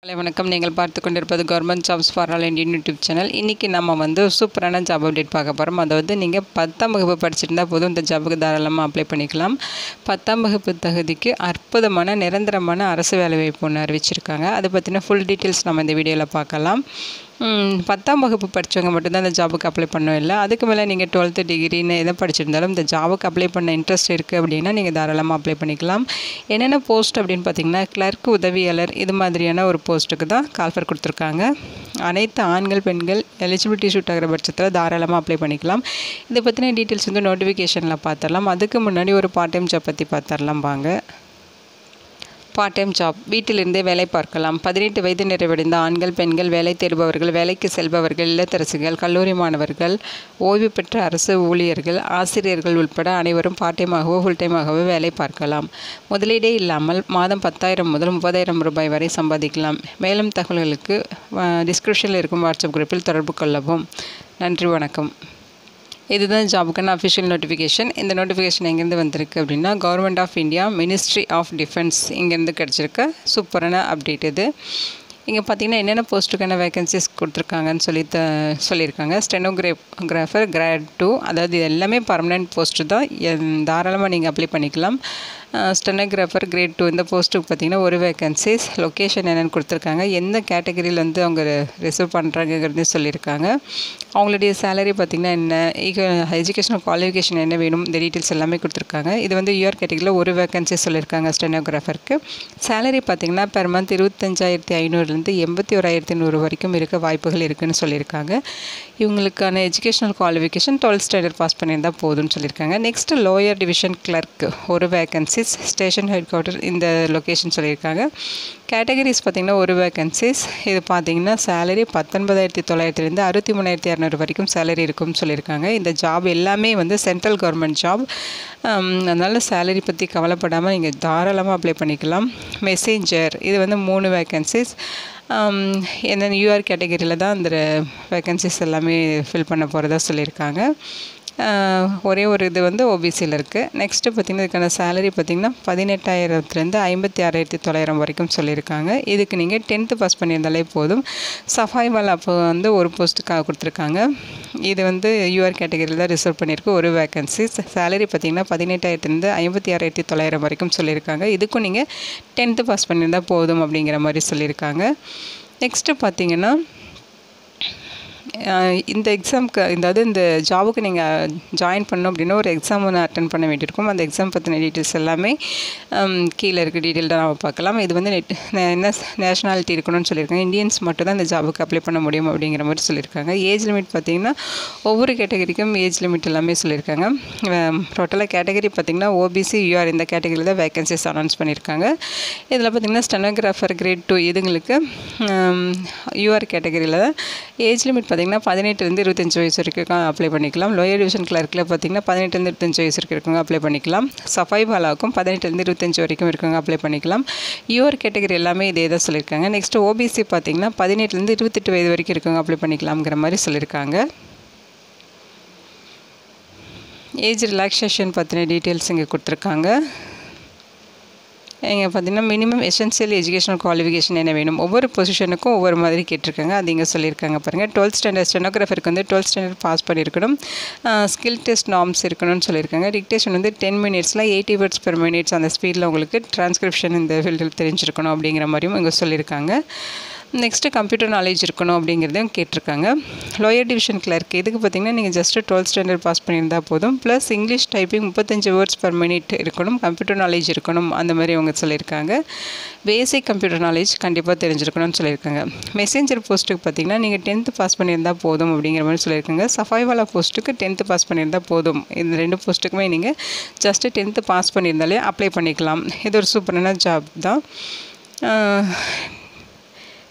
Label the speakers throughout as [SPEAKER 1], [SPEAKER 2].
[SPEAKER 1] hello வணக்கம் நீங்கள் பார்த்து கொண்டிருப்பது government jobs for all Indian YouTube channel இன்றைக்கி நம்ம வந்து சூப்பரான ஜாப் அப்டேட் பார்க்க போகிறோம் அதை வந்து நீங்கள் பத்தாம் வகுப்பு படிச்சிருந்தா போதும் இந்த ஜாபுக்கு தாராளமாக அப்ளை பண்ணிக்கலாம் பத்தாம் வகுப்பு தகுதிக்கு அற்புதமான நிரந்தரமான அரசு வேலைவாய்ப்பு ஒன்று அறிவிச்சிருக்காங்க அதை பற்றின ஃபுல் டீட்டெயில்ஸ் நம்ம இந்த வீடியோவில் பார்க்கலாம் ம், பத்தாம் வகுப்பு படித்தவங்க மட்டும்தான் இந்த ஜாபுக்கு அப்ளை பண்ணவும் இல்லை அதுக்கு மேலே நீங்கள் டுவெல்த்து டிகிரின்னு எதை படிச்சிருந்தாலும் இந்த ஜாபுக்கு அப்ளை பண்ண இன்ட்ரெஸ்ட் இருக்குது அப்படின்னா நீங்கள் தாராளமாக அப்ளை பண்ணிக்கலாம் என்னென்ன போஸ்ட் அப்படின்னு பார்த்தீங்கன்னா கிளர்க் உதவியாளர் இது மாதிரியான ஒரு போஸ்ட்டுக்கு தான் கால்ஃபர் கொடுத்துருக்காங்க அனைத்து ஆண்கள் பெண்கள் எலிஜிபிலிட்டி ஷூட் ஆகிற பட்சத்தில் தாராளமாக அப்ளை பண்ணிக்கலாம் இதை பற்றின டீட்டெயில்ஸ் வந்து நோட்டிஃபிகேஷனில் பார்த்துடலாம் அதுக்கு முன்னாடி ஒரு பார்ட் டைம் ஜாப் பற்றி பார்த்துடலாம் வாங்க பார்ட் டைம் ஜாப் வீட்டிலிருந்தே வேலை பார்க்கலாம் பதினெட்டு வயது நிறைவடைந்த ஆண்கள் பெண்கள் வேலை தேடுபவர்கள் வேலைக்கு செல்பவர்கள் இல்லத்தரசிகள் கல்லூரி மாணவர்கள் ஓய்வு பெற்ற அரசு ஊழியர்கள் ஆசிரியர்கள் உட்பட அனைவரும் பார்ட் டைமாகவோ ஃபுல் டைமாகவோ வேலை பார்க்கலாம் முதலீடே இல்லாமல் மாதம் பத்தாயிரம் முதல் முப்பதாயிரம் ரூபாய் வரை சம்பாதிக்கலாம் மேலும் தகவல்களுக்கு டிஸ்கிரிப்ஷனில் இருக்கும் வாட்ஸ்அப் குரூப்பில் தொடர்பு கொள்ளவும் நன்றி வணக்கம் இதுதான் ஜாபுக்கான அஃபிஷியல் நோட்டிஃபிகேஷன் இந்த நோட்டிஃபிகேஷன் எங்கேருந்து வந்திருக்கு அப்படின்னா government of India ministry of defence இங்கேருந்து கிடச்சிருக்க சூப்பரான அப்டேட் இது இங்கே பார்த்தீங்கன்னா என்னென்ன போஸ்ட்டுக்கான வேகன்சிஸ் கொடுத்துருக்காங்கன்னு சொல்லி த சொல்லியிருக்காங்க ஸ்டெனோகிராஃபர் கிராட் டூ அதாவது இது எல்லாமே பர்மனெண்ட் போஸ்ட்டு தான் என்- தாராளமாக நீங்கள் அப்ளை பண்ணிக்கலாம் ஸ்டெனோகிராஃபர் கிரேட் டூ இந்த போஸ்ட்டுக்கு பார்த்தீங்கன்னா ஒரு வேகன்சிஸ் லொக்கேஷன் என்னென்னு கொடுத்துருக்காங்க எந்த கேட்டகரியில் வந்து அவங்க ரிசர்வ் பண்ணுறாங்கங்கிறதையும் சொல்லியிருக்காங்க அவங்களுடைய சேலரி பார்த்திங்கன்னா என்ன எஜுகேஷனல் குவாலிஃபிகேஷன் என்ன வேணும் இந்த டீட்டெயில்ஸ் எல்லாமே கொடுத்துருக்காங்க இது வந்து யூஆர் கேட்டகரியில் ஒரு வேகன்சி சொல்லியிருக்காங்க ஸ்டெனோகிராஃபருக்கு சேலரி பார்த்திங்கன்னா பெர் மந்த் இருபத்தஞ்சாயிரத்தி ஐநூறுலேருந்து எண்பத்தி ஓராயிரத்தி நூறு வரைக்கும் இருக்க வாய்ப்புகள் இருக்குன்னு சொல்லியிருக்காங்க இவங்களுக்கான educational qualification twelfth standard pass பண்ணியிருந்தால் போதும்னு சொல்லியிருக்காங்க நெக்ஸ்ட் லோயர் டிவிஷன் கிளர்க் ஒரு வேகன்சிஸ் ஸ்டேஷன் ஹெட் குவார்ட்டர் இந்த லொக்கேஷன் சொல்லியிருக்காங்க கேட்டகரிஸ் பார்த்திங்கன்னா ஒரு வேகன்சிஸ் இது பார்த்தீங்கன்னா சேலரி பத்தொன்பதாயிரத்தி தொள்ளாயிரத்துலேருந்து அறுபத்தி மூணாயிரத்தி இரநூறு வரைக்கும் சேலரி இருக்கும்னு சொல்லியிருக்காங்க இந்த ஜாப் எல்லாமே வந்து சென்ட்ரல் கவர்மெண்ட் ஜாப் அதனால் சேலரி பற்றி கவலைப்படாமல் நீங்கள் தாராளமாக அப்ளை பண்ணிக்கலாம் மெசேஞ்சர் இது வந்து மூணு வேகன்சிஸ் என்ன யூஆர் கேட்டகரியில் தான் அந்த வேகன்சிஸ் எல்லாமே ஃபில் பண்ண போகிறதா சொல்லியிருக்காங்க ஆஹ் ஒரே ஒரு இது வந்து ஓபிசியில் இருக்குது நெக்ஸ்ட்டு பார்த்திங்கன்னா இதுக்கான சேலரி பார்த்திங்கன்னா பதினெட்டாயிரத்துலேருந்து ஐம்பத்தி ஆறாயிரத்தி தொள்ளாயிரம் வரைக்கும் சொல்லியிருக்காங்க இதுக்கு நீங்கள் டென்த்து பாஸ் பண்ணியிருந்தாலே போதும் சஃபாய் வால் அப்போ வந்து ஒரு போஸ்ட்டுக்காக கொடுத்துருக்காங்க இது வந்து யூஆர் கேட்டகரியில் தான் ரிசர்வ் பண்ணியிருக்கு ஒரு வேகன்சி சேலரி பார்த்திங்கன்னா பதினெட்டாயிரத்துலேருந்து ஐம்பத்தி ஆறாயிரத்தி தொள்ளாயிரம் வரைக்கும் சொல்லியிருக்காங்க இதுக்கும் நீங்கள் டென்த்து பாஸ் பண்ணியிருந்தால் போதும் அப்படிங்கிற மாதிரி சொல்லியிருக்காங்க நெக்ஸ்ட்டு பார்த்தீங்கன்னா அஹ் இந்த எக்ஸாம்க்கு அதாவது இந்த ஜாபுக்கு நீங்கள் ஜாயின் பண்ணோம் அப்படின்னா ஒரு எக்ஸாம் ஒன்று அட்டன் பண்ண வேண்டியிருக்கும் அந்த எக்ஸாம் பற்றின டீட்டெயில்ஸ் எல்லாமே ஹம், கீழே இருக்க டீட்டெயில்டாக நம்ம பார்க்கலாம் இது வந்து நெட் என்ன நேஷ்னாலிட்டி இருக்கணும்னு சொல்லியிருக்காங்க இந்தியன்ஸ் மட்டும் தான் இந்த ஜாபுக்கு அப்ளை பண்ண முடியும் அப்படிங்கிற மாதிரி சொல்லியிருக்காங்க ஏஜ் லிமிட் பார்த்தீங்கன்னா ஒவ்வொரு கேட்டகரிக்கும் ஏஜ் லிமிட் எல்லாமே சொல்லியிருக்காங்க டோட்டலாக கேட்டகரி பார்த்திங்கன்னா ஓபிசி யூஆர் இந்த கேட்டகரியில் தான் வேகன்சிஸ் அனௌன்ஸ் பண்ணியிருக்காங்க இதில் பார்த்திங்கன்னா ஸ்டெனோகிராஃபர் கிரேட் டூ இதுங்களுக்கு யூஆர் கேட்டகரியில் தான் ஏஜ் லிமிட் பார்த்திங்கன்னா பதினெட்டுலேருந்து இருபத்தஞ்சி வயசு வரைக்கும் அப்ளை பண்ணிக்கலாம் லோயர் டிவிஷன் கிளர்க்கில் பார்த்திங்கன்னா பதினெட்டுலேருந்து இருபத்தஞ்சி வயசு வரைக்கும் இருக்கவங்க அப்ளை பண்ணிக்கலாம் சஃபாய் பாலாவுக்கும் பதினெட்டுலேருந்து இருபத்தஞ்சி வரைக்கும் இருக்கவங்க அப்ளை பண்ணிக்கலாம் யூஆர் கேட்டகரி எல்லாமே இதே தான் சொல்லியிருக்காங்க நெக்ஸ்ட் ஓபிசி பார்த்திங்கன்னா பதினெட்டுலேருந்து இருபத்தெட்டு வயது வரைக்கும் இருக்கவங்க அப்ளை பண்ணிக்கலாம்ங்கிற மாதிரி சொல்லியிருக்காங்க ஏஜ் ரிலாக்ஸேஷன் பற்றின டீட்டெயில்ஸ் இங்கே கொடுத்துருக்காங்க இங்கே பார்த்தீங்கன்னா மினிமம் எசென்சியல் எஜுகேஷனல் குவாலிஃபிகேஷன் என்ன வேணும் ஒவ்வொரு பொசிஷனுக்கும் ஒவ்வொரு மாதிரி கேட்டிருக்காங்க அது இங்கே சொல்லியிருக்காங்க பாருங்கள் டுவெல்த் ஸ்டாண்டர்ட் ஸ்டெனோகிராஃபருக்கு வந்து டுவெல்த் ஸ்டாண்டர்ட் பாஸ் பண்ணியிருக்கணும் ஸ்கில் டெஸ்ட் நார்ம்ஸ் இருக்கணும்னு சொல்லியிருக்காங்க டிக்டேஷன் வந்து டென் மினிட்ஸில் எயிட்டி வேர்ட்ஸ் பெர் மினிட்ஸ் அந்த ஸ்பீடில் உங்களுக்கு டிரான்ஸ்கிரிப்ஷன் இந்த ஃபீல்டில் தெரிஞ்சிருக்கணும் அப்படிங்கிற மாதிரியும் இங்கே சொல்லியிருக்காங்க நெக்ஸ்ட்டு கம்ப்யூட்டர் நாலேஜ் இருக்கணும் அப்படிங்கிறதையும் கேட்டிருக்காங்க லோயர் டிவிஷன் கிளர்க் இதுக்கு பார்த்தீங்கன்னா நீங்கள் ஜஸ்ட்டு டுவெல்த் ஸ்டாண்டர்ட் பாஸ் பண்ணியிருந்தால் போதும் ப்ளஸ் இங்கிலீஷ் டைப்பிங் முப்பத்தஞ்சு வேர்ட்ஸ் பர் மினிட் இருக்கணும் கம்ப்யூட்டர் நாலேஜ் இருக்கணும் அந்த மாதிரி அவங்க சொல்லியிருக்காங்க பேசிக் கம்ப்யூட்டர் நாலேஜ் கண்டிப்பாக தெரிஞ்சிருக்கணும்னு சொல்லியிருக்காங்க மெசேஞ்சர் போஸ்ட்டுக்கு பார்த்தீங்கன்னா நீங்கள் டென்த்து பாஸ் பண்ணியிருந்தால் போதும் அப்படிங்கிற மாதிரி சொல்லியிருக்காங்க சஃபாய்வாலா போஸ்ட்டுக்கு டென்த்து பாஸ் பண்ணியிருந்தால் போதும் இந்த ரெண்டு போஸ்ட்டுக்குமே நீங்கள் ஜஸ்ட்டு டென்த்து பாஸ் பண்ணியிருந்தாலே அப்ளை பண்ணிக்கலாம் இது ஒரு சூப்பரான ஜாப் தான்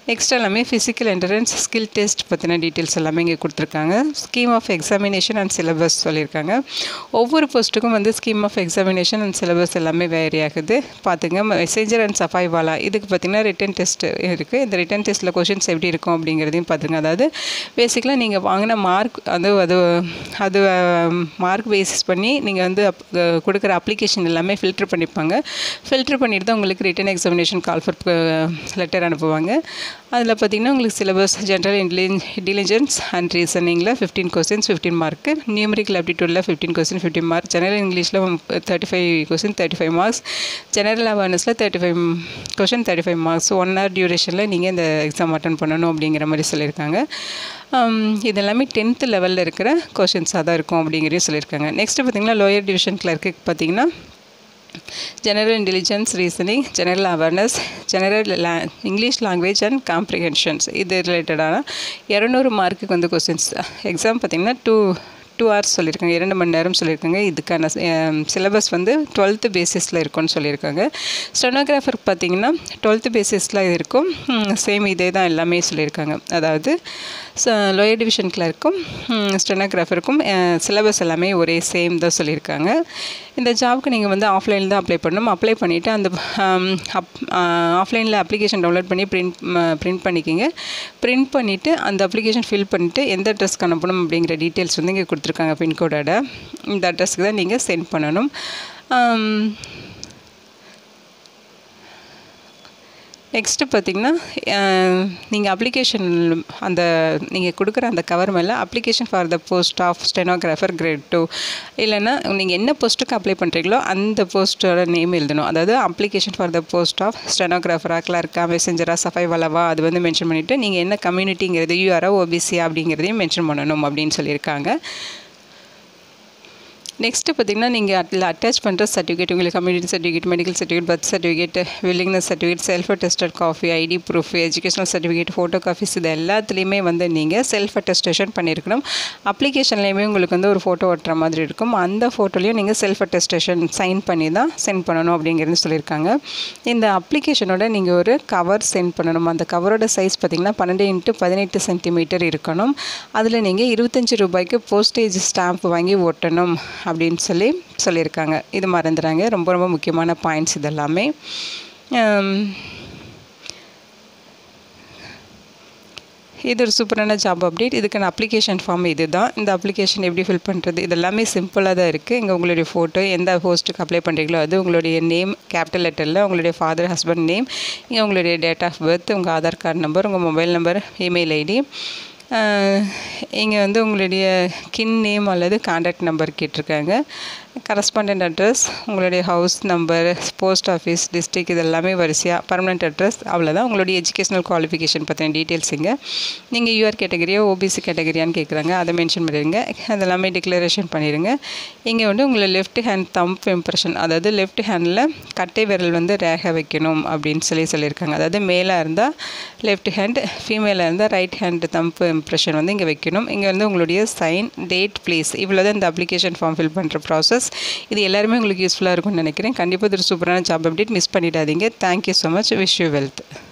[SPEAKER 1] நெக்ஸ்ட் எல்லாமே ஃபிசிக்கல் என்ட்ரன்ஸ் ஸ்கில் டெஸ்ட் பற்றின டீட்டெயில்ஸ் எல்லாமே இங்கே கொடுத்துருக்காங்க scheme of examination and syllabus சொல்லியிருக்காங்க ஒவ்வொரு போஸ்ட்டுக்கும் வந்து scheme of examination and syllabus எல்லாமே வேரி ஆகுது பார்த்துங்க மெசேஞ்சர் அண்ட் சஃபாய் வாலா இதுக்கு பார்த்திங்கன்னா ரிட்டன் டெஸ்ட் இருக்குது இந்த ரிட்டன் டெஸ்ட்டில் கொஷின்ஸ் எப்படி இருக்கும் அப்படிங்கிறதையும் பார்த்துங்க அதாவது பேசிக்கலாக நீங்கள் வாங்கின மார்க் அது அது அது மார்க் பேசிஸ் பண்ணி நீங்கள் வந்து அப் கொடுக்குற அப்ளிகேஷன் எல்லாமே ஃபில்டர் பண்ணிப்பாங்க ஃபில்டர் பண்ணிட்டு தான் உங்களுக்கு written examination call for letter அனுப்புவாங்க அதில் பார்த்திங்கன்னா உங்களுக்கு syllabus general intelligence intelligence and ரீசனிங்கில் fifteen questions fifteen mark numerical ஆப்டிடியூடில் fifteen question fifteen mark general இங்கிலீஷில் thirty five question thirty five marks general அவேர்னஸில் thirty five question thirty five marks one hour டியூரேஷனில் நீங்கள் இந்த எக்ஸாம் அட்டன் பண்ணணும் அப்படிங்கிற மாதிரி சொல்லியிருக்காங்க இது எல்லாமே டென்த்து லெவலில் இருக்கிற கொஷின்ஸாக தான் இருக்கும் அப்படிங்கிறதையும் சொல்லியிருக்காங்க நெக்ஸ்ட்டு பார்த்திங்கன்னா லோயர் டிவிஷன் கிளர்க்கு பார்த்திங்கன்னா general intelligence reasoning general awareness general law English language and comprehensions இது ரிலேட்டடான இரநூறு மார்க்குக்கு வந்து கொஸ்டின்ஸ் எக்ஸாம் பார்த்திங்கன்னா டூ டூ ஹவர்ஸ் சொல்லியிருக்காங்க இரண்டு மணி நேரம் சொல்லியிருக்காங்க இதுக்கான சிலபஸ் வந்து டுவெல்த்து பேசிஸில் இருக்கும்னு சொல்லியிருக்காங்க ஸ்டெனோகிராஃபர் பார்த்திங்கன்னா டுவெல்த்து பேசிஸில் இருக்கும் சேம் இதே தான் எல்லாமே சொல்லியிருக்காங்க அதாவது லோயர் டிவிஷன் கிளர்க்கும் ஸ்டெனோகிராஃபருக்கும் சிலபஸ் எல்லாமே ஒரே சேம் தான் சொல்லியிருக்காங்க இந்த ஜாப்க்கு நீங்கள் வந்து ஆஃப்லைனில் தான் அப்ளை பண்ணணும் அப்ளை பண்ணிவிட்டு அந்த அப் ஆஃப்லைனில் அப்ளிகேஷன் டவுன்லோட் பண்ணி பிரிண்ட் பிரிண்ட் பண்ணிக்கிங்க பிரிண்ட் பண்ணிவிட்டு அந்த அப்ளிகேஷன் ஃபில் பண்ணிவிட்டு எந்த அட்ரஸ்க்கு அனுப்பணும் அப்படிங்கிற டீட்டெயில்ஸ் வந்து இங்கே கொடுத்துருக்காங்க பின்கோடோட இந்த அட்ரஸ்க்கு தான் நீங்கள் சென்ட் பண்ணணும் நெக்ஸ்ட்டு பார்த்திங்கன்னா நீங்கள் அப்ளிகேஷன் அந்த நீங்கள் கொடுக்குற அந்த கவர் மேலே application for the post of stenographer grade two இல்லைன்னா நீங்கள் என்ன போஸ்ட்டுக்கு அப்ளை பண்ணுறீங்களோ அந்த போஸ்ட்டோட நேம் எழுதணும் அதாவது application for the post of ஸ்டெனோகிராஃபரா கிளர்க்கா மெசஞ்சரா சஃபை வலவா அது வந்து மென்ஷன் பண்ணிவிட்டு நீங்கள் என்ன கம்யூனிட்டிங்கிறது யூஆரோ ஓபிசி அப்படிங்கிறதையும் மென்ஷன் பண்ணணும் அப்படின்னு சொல்லியிருக்காங்க நெக்ஸ்ட்டு பார்த்திங்கன்னா நீங்கள் அதில் அட்டாச் பண்ணுற சர்டிஃபிகேட் உங்களுக்கு community certificate medical certificate birth certificate willingness certificate self attested copy ID proof educational certificate photo copies இது எல்லாத்துலேயுமே வந்து நீங்கள் செல்ஃப் அட்டஸ்டேஷன் பண்ணியிருக்கணும் அப்ளிகேஷன்லேயுமே உங்களுக்கு வந்து ஒரு ஃபோட்டோ ஒட்டுற மாதிரி இருக்கும் அந்த ஃபோட்டோலையும் நீங்கள் செல்ஃப் அட்டஸ்டேஷன் சைன் பண்ணி தான் சென்ட் பண்ணணும் அப்படிங்கிறது சொல்லியிருக்காங்க இந்த அப்ளிகேஷனோட நீங்கள் ஒரு கவர் சென்ட் பண்ணணும் அந்த கவரோட சைஸ் பார்த்திங்கன்னா பன்னெண்டு இன்ட்டு பதினெட்டு சென்டிமீட்டர் இருக்கணும் அதில் நீங்கள் இருபத்தஞ்சி ரூபாய்க்கு போஸ்டேஜ் ஸ்டாம்ப் வாங்கி ஒட்டணும் அப்படின்னு சொல்லி சொல்லியிருக்காங்க இது மறந்துடுறாங்க ரொம்ப ரொம்ப முக்கியமான பாயிண்ட்ஸ் இதெல்லாமே இது ஒரு சூப்பரான ஜாப் அப்டேட் இதுக்கான அப்ளிகேஷன் ஃபார்ம் இது தான் இந்த அப்ளிகேஷன் எப்படி ஃபில் பண்ணுறது இது எல்லாமே சிம்பிளாக தான் இருக்குது இங்கே உங்களுடைய ஃபோட்டோ எந்த போஸ்ட்டுக்கு அப்ளை பண்ணுறீங்களோ அது உங்களுடைய நேம் கேபிட்டல் லெட்டரில் உங்களுடைய ஃபாதர் ஹஸ்பண்ட் நேம் இங்கே உங்களுடைய டேட் ஆஃப் பர்த் உங்கள் ஆதார் கார்டு நம்பர் உங்கள் மொபைல் நம்பர் இமெயில் ஐடி இங்கே வந்து உங்களுடைய கின் நேம் அல்லது கான்டாக்ட் நம்பர் கேட்டிருக்காங்க கரஸ்பாண்டன்ட் அட்ரஸ் உங்களுடைய house number post office district இது எல்லாமே வரிசையாக பர்மனெண்ட் அட்ரஸ் அவ்வளோதான் உங்களுடைய எஜுகேஷனல் குவாலிஃபிகேஷன் பற்றின டீட்டெயில்ஸ் இங்கே நீங்கள் யூஆர் கேட்டகரியோ ஓபிசி கேட்டகரியான்னு கேட்குறாங்க அதை மென்ஷன் பண்ணிடுங்க அதெல்லாமே டிக்ளரேஷன் பண்ணிடுங்க இங்கே வந்து உங்களை லெஃப்ட் ஹேண்ட் தம்ப் இம்ப்ரெஷன் அதாவது லெஃப்ட் ஹேண்டில் கட்டை விரல் வந்து ரேக வைக்கணும் அப்படின்னு சொல்லி சொல்லியிருக்காங்க அதாவது மேலாக இருந்தால் லெஃப்ட் ஹேண்ட் ஃபீமேலாக இருந்தால் ரைட் ஹேண்ட் தம்ப் இம்ப்ரெஷன் வந்து இங்கே வைக்கணும் இங்கே வந்து உங்களுடைய சைன் டேட் ப்ளேஸ் இவ்வளோ தான் இந்த அப்ளிகேஷன் ஃபார்ம் ஃபில் பண்ணுற ப்ராசஸ் இது எல்லாருமே உங்களுக்கு யூஸ்ஃபுல்லாக இருக்கும்னு நினைக்கிறேன் கண்டிப்பாக இது ஒரு சூப்பரான ஜாப் அப்டேட் மிஸ் பண்ணிடாதீங்க thank you so much wish you wealth